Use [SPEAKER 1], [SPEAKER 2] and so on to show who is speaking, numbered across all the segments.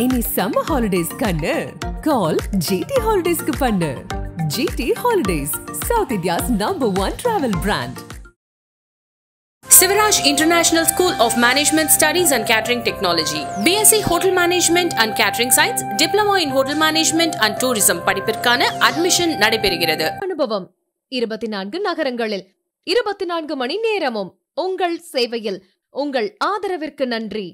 [SPEAKER 1] இனி summer holidays கண்ணு கால் GT ஹாலிடேஸ்க்கு பண்ணு GT holidays south India's number one travel brand
[SPEAKER 2] Sivaraj International School of Management Studies and Catering Technology, BSc Hotel Management and Catering Science, Diploma in Hotel Management and Tourism படிப்பிற்கான admission நடைபெறுகிறது
[SPEAKER 3] அனுபவம் இருபத்தி நான்கு நகரங்களில் இருபத்தி நான்கு மணி நேரமும் உங்கள் சேவையில் உங்கள் ஆதரவிற்கு நன்றி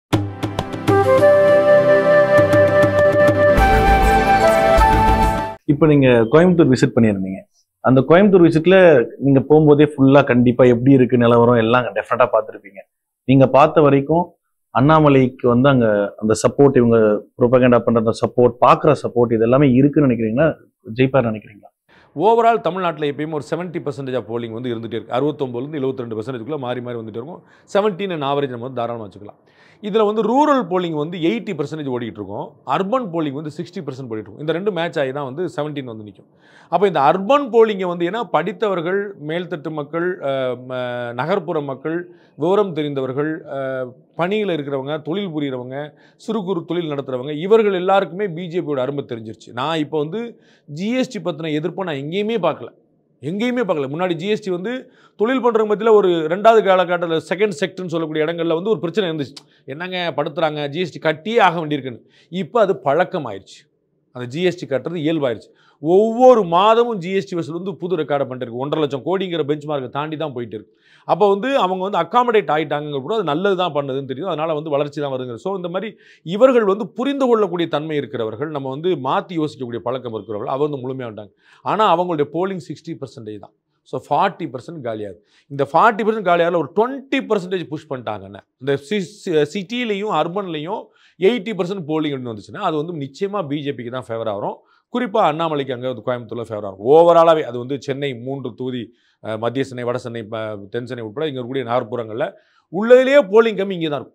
[SPEAKER 4] இப்போ நீங்க கோயம்புத்தூர் விசிட் பண்ணியிருந்தீங்க அந்த கோயம்புத்தூர் விசிட்ல நீங்க போகும்போதே ஃபுல்லா கண்டிப்பா எப்படி இருக்கு நிலவரம் எல்லாம் டெஃபினட்டா பார்த்துருப்பீங்க நீங்க பார்த்த வரைக்கும் அண்ணாமலைக்கு வந்து அங்க அந்த சப்போர்ட் இவங்க ப்ரொபகண்டா பண்ற அந்த சப்போர்ட் பாக்குற சப்போர்ட் இது எல்லாமே இருக்குன்னு நினைக்கிறீங்களா ஜெயிப்பார் நினைக்கிறீங்களா
[SPEAKER 5] ஓவரால் தமிழ்நாட்டில் எப்பயுமே ஒரு செவன்ட்டி பர்சன்டேஜ் ஆஃப் போலிங் வந்து இருந்துகிட்டே இருக்குது அறுபத்தொம்பதுலேருந்து எழுபத்தி ரெண்டு பர்சன்டேஜ்க்குள்ளே மாறி மாறி வந்துட்டு இருக்கும் செவன்டீன் அண்ட் ஆவரேஜ் நம்ம வந்து தாராளமாக வச்சுக்கலாம் இதில் வந்து ரூரல் போலிங் வந்து எயிட்டி பர்சன்டேஜ் ஓடிட்டு இருக்கும் அர்பன் போலிங் வந்து சிக்ஸ்டி பர்சன்ட் போயிட்டு இருக்கும் இந்த ரெண்டு மேட்ச் ஆகி தான் வந்து செவன்டீன் வந்து நிற்கும் அப்போ இந்த அர்பன் போலிங்கை வந்து ஏன்னா படித்தவர்கள் மேல்தட்டு மக்கள் அஹ், ம- நகர்ப்புற மக்கள் விவரம் தெரிந்தவர்கள் அஹ், பணியில் இருக்கிறவங்க தொழில் புரிகிறவங்க சிறு குறு தொழில் நடத்துகிறவங்க இவர்கள் எல்லாருக்குமே பிஜேபியோட அருமை தெரிஞ்சிருச்சு நான் இப்போ வந்து ஜிஎஸ்டி பற்றின எதிர்ப்பை நான் எங்கேயுமே பார்க்கல எங்கேயுமே பார்க்கல முன்னாடி ஜிஎஸ்டி வந்து தொழில் பண்ணுற மத்தியில் ஒரு ரெண்டாவது காலகட்டத்தில் செகண்ட் செக்டர்னு சொல்லக்கூடிய இடங்களில் வந்து ஒரு பிரச்சனை இருந்துச்சு என்னங்க படுத்துறாங்க ஜிஎஸ்டி கட்டியே ஆக வேண்டியிருக்குன்னு இப்போ அது பழக்கம் ஆயிடுச்சு அந்த ஜிஎஸ்டி கட்டுறது இயல்பாயிருச்சு ஒவ்வொரு மாதமும் ஜிஎஸ்டி வசூல் வந்து புது ரெக்கார்டை பண்ணிட்டு இருக்கு ஒன்றரை லட்சம் கோடிங்கிற பெஞ்ச் மார்க்கை தாண்டி தான் போயிட்டு இருக்கு அப்போ வந்து அவங்க வந்து அக்காமடேட் ஆகிட்டாங்க கூட அது நல்லது தான் பண்ணுதுன்னு தெரியும் அதனால் வந்து வளர்ச்சி தான் வருதுங்க ஸோ இந்த மாதிரி இவர்கள் வந்து புரிந்து கொள்ளக்கூடிய தன்மை இருக்கிறவர்கள் நம்ம வந்து மாற்றி யோசிக்கக்கூடிய பழக்கம் இருக்கிறவர்கள் அவர் வந்து முழுமையாக வந்துட்டாங்க ஆனால் அவங்களுடைய போலிங் சிக்ஸ்டி பர்சன்டேஜ் தான் ஸோ ஃபார்ட்டி பர்சன்ட் காலியாகுது இந்த ஃபார்ட்டி பர்சன்ட் காலியாக ஒரு டுவெண்ட்டி பர்சன்டேஜ் புஷ் பண்ணிட்டாங்கன்னு இந்த சிட்டிலையும் அர்பன்லையும் எயிட்டி பர்சன்ட் போலிங் அப்படின்னு வந்துச்சுன்னா அது வந்து நிச்சயமாக பிஜேபிக்கு தான் ஃபேவராக வரும் குறிப்பாக அண்ணாமலைக்கு அங்கே வந்து கோயம்புத்தூரில் ஃபேவராக இருக்கும் ஓவராலாகவே அது வந்து சென்னை மூன்று தொகுதி அஹ், மத்திய சென்னை வட சென்னை ப- தென் சென்னை உட்பட இங்கே இருக்கக்கூடிய நகர்ப்புறங்களில் உள்ளதிலேயே போலிங் கம்மி இங்கே தான் இருக்கும்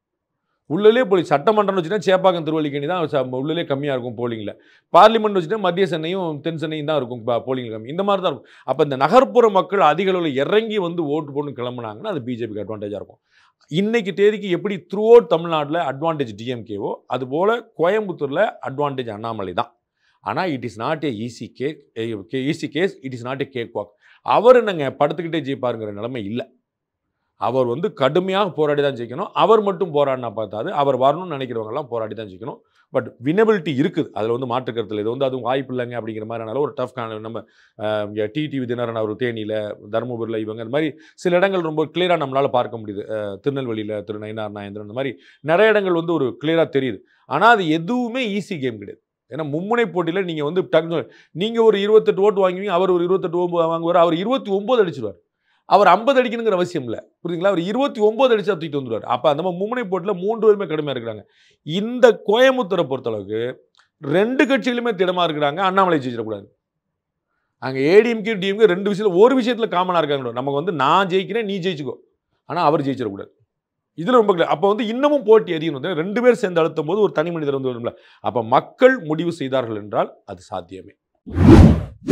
[SPEAKER 5] உள்ளே போலி சட்டமன்றம்னு வச்சுன்னா சேப்பாக்கம் திருவள்ளிக்கணி தான் ச- உள்ளே கம்மியாக இருக்கும் போலிங்கில் பார்லிமெண்ட் வச்சுட்டா மத்திய சென்னையும் தென் சென்னையும் தான் இருக்கும் போலிங் கம்மி இந்த மாதிரி தான் இருக்கும் அப்போ இந்த நகர்ப்புற மக்கள் அதிக அளவில் இறங்கி வந்து ஓட்டு போட்டு கிளம்புனாங்கன்னா அது பிஜேபிக்கு அட்வான்டேஜாக இருக்கும் இன்னைக்கு தேதிக்கு எப்படி த்ரூ அவுட் தமிழ்நாட்டில் அட்வான்டேஜ் டிஎம்கேவோ அதுபோல் கோயம்புத்தூரில் அட்வான்டேஜ் அண்ணாமலை தான் ஆனால் it is not a easy cake easy case it is not a cake walk அவர் என்னங்க படுத்துக்கிட்டே ஜெயிப்பாருங்கிற நிலைமை இல்லை அவர் வந்து கடுமையாக போராடி தான் ஜெயிக்கணும் அவர் மட்டும் போராடினா பார்த்தாது அவர் வரணும்னு நினைக்கிறவங்கலாம் போராடி தான் ஜெயிக்கணும் பட் வினபிலிட்டி இருக்குது அதில் வந்து மாற்று கருத்தில் இது வந்து அதுவும் வாய்ப்பு இல்லைங்க அப்படிங்கிற மாதிரினால ஒரு டஃப் நம்ம டிடிவி தினரன் அவர் தேனியில் தருமபுரியில் இவங்க இந்த மாதிரி சில இடங்கள் ரொம்ப கிளியராக நம்மளால் பார்க்க முடியுது அஹ், திருநெல்வேலியில் திரு நயினார் நாயந்திரன் இந்த மாதிரி நிறைய இடங்கள் வந்து ஒரு கிளியராக தெரியுது ஆனால் அது எதுவுமே ஈஸி கேம் கிடையாது ஏன்னா மும்முனை போட்டியில் நீங்கள் வந்து டக்கு நீங்கள் ஒரு இருபத்தெட்டு ஓட்டு வாங்குவீங்க அவர் ஒரு இருபத்தெட்டு ஓட்டு வாங்குவார் அவர் இருபத்தி ஒம்பது அடிச்சிருவார் அவர் ஐம்பது அடிக்கணுங்கிற அவசியம் இல்லை புரியுதுங்களா அவர் இருபத்தி ஒம்பது அடிச்சா தூக்கிட்டு வந்துடுவார் அப்போ அந்த மாதிரி மும்முனை போட்டியில் மூன்று பேருமே கடுமையாக இருக்கிறாங்க இந்த கோயம்புத்தூரை பொறுத்தளவுக்கு ரெண்டு கட்சிகளுமே திடமாக இருக்கிறாங்க அண்ணாமலை ஜெயிச்சிடக்கூடாது அங்கே ஏடிஎம்கே டிஎம்கே ரெண்டு விஷயத்தில் ஒரு விஷயத்தில் காமனாக இருக்காங்க நமக்கு வந்து நான் ஜெயிக்கிறேன் நீ ஜெயிச்சுக்கோ ஆனால் அவர் ஜெயிச்சிடக்கூடாது இதில் ரொம்ப clear. அப்போ வந்து இன்னமும் போட்டி அதிகம் வந்து ரெண்டு பேர் சேர்ந்து அழுத்தும் போது ஒரு தனி மனிதர் வந்து வரும்ல அப்போ மக்கள் முடிவு செய்தார்கள் என்றால் அது சாத்தியமே